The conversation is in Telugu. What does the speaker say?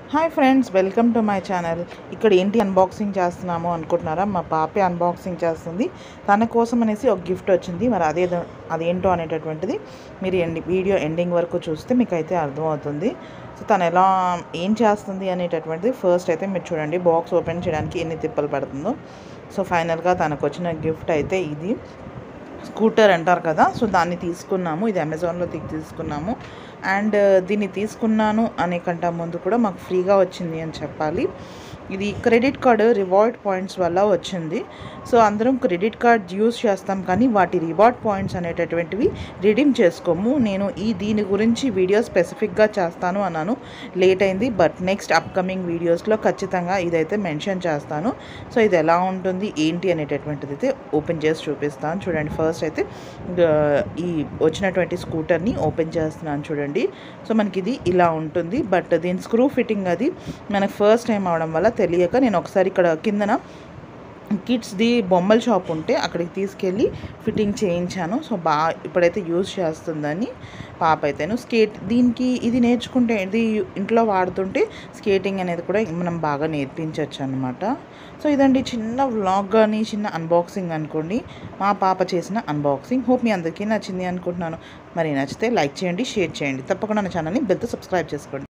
hi friends welcome to my channel ఇక్కడ ఏంటి అన్బాక్సింగ్ చేస్తున్నాము అనుకుంటున్నారా మా పాపే అన్బాక్సింగ్ చేస్తుంది తన కోసం అనేసి ఒక గిఫ్ట్ వచ్చింది మరి అదే అదేంటో అనేటటువంటిది మీరు ఎండి వీడియో ఎండింగ్ వరకు చూస్తే మీకు అయితే అర్థమవుతుంది సో తను ఎలా ఏం చేస్తుంది అనేటటువంటిది ఫస్ట్ అయితే మీరు చూడండి బాక్స్ ఓపెన్ చేయడానికి ఎన్ని తిప్పలు పడుతుందో సో ఫైనల్గా తనకు వచ్చిన గిఫ్ట్ అయితే ఇది స్కూటర్ అంటారు కదా సో దాన్ని తీసుకున్నాము ఇది అమెజాన్లో తీ తీసుకున్నాము అండ్ దీన్ని తీసుకున్నాను అనే కంటే ముందు కూడా మాకు ఫ్రీగా వచ్చింది అని చెప్పాలి ఇది క్రెడిట్ కార్డు రివార్డ్ పాయింట్స్ వల్ల వచ్చింది సో అందరం క్రెడిట్ కార్డ్ యూస్ చేస్తాం కానీ వాటి రివార్డ్ పాయింట్స్ అనేటటువంటివి రిడీమ్ చేసుకోము నేను ఈ దీని గురించి వీడియో స్పెసిఫిక్గా చేస్తాను అన్నాను లేట్ అయింది బట్ నెక్స్ట్ అప్కమింగ్ వీడియోస్లో ఖచ్చితంగా ఇదైతే మెన్షన్ చేస్తాను సో ఇది ఎలా ఉంటుంది ఏంటి అనేటటువంటిది అయితే ఓపెన్ చేసి చూపిస్తాను చూడండి ఫస్ట్ అయితే ఆ, ఈ వచ్చినటువంటి స్కూటర్ని ఓపెన్ చేస్తున్నాను చూడండి సో మనకి ఇది ఇలా ఉంటుంది బట్ దీని స్క్రూ ఫిట్టింగ్ అది మనకు ఫస్ట్ టైం అవడం వల్ల తెలియక నేను ఒకసారి ఇక్కడ కిందన కిడ్స్ది బొమ్మల షాప్ ఉంటే అక్కడికి తీసుకెళ్ళి ఫిట్టింగ్ చేయించాను సో బాగా ఇప్పుడైతే యూజ్ చేస్తుందని పాప అయితేను స్కేట్ దీనికి ఇది నేర్చుకుంటే ఇది ఇంట్లో వాడుతుంటే స్కేటింగ్ అనేది కూడా మనం బాగా నేర్పించవచ్చు అనమాట సో ఇదండి చిన్న వ్లాగ్ కానీ చిన్న అన్బాక్సింగ్ అనుకోండి మా పాప చేసిన అన్బాక్సింగ్ హోప్ మీ అందరికీ నచ్చింది అనుకుంటున్నాను మరి నచ్చితే లైక్ చేయండి షేర్ చేయండి తప్పకుండా నా ఛానల్ని బెల్తో సబ్స్క్రైబ్ చేసుకోండి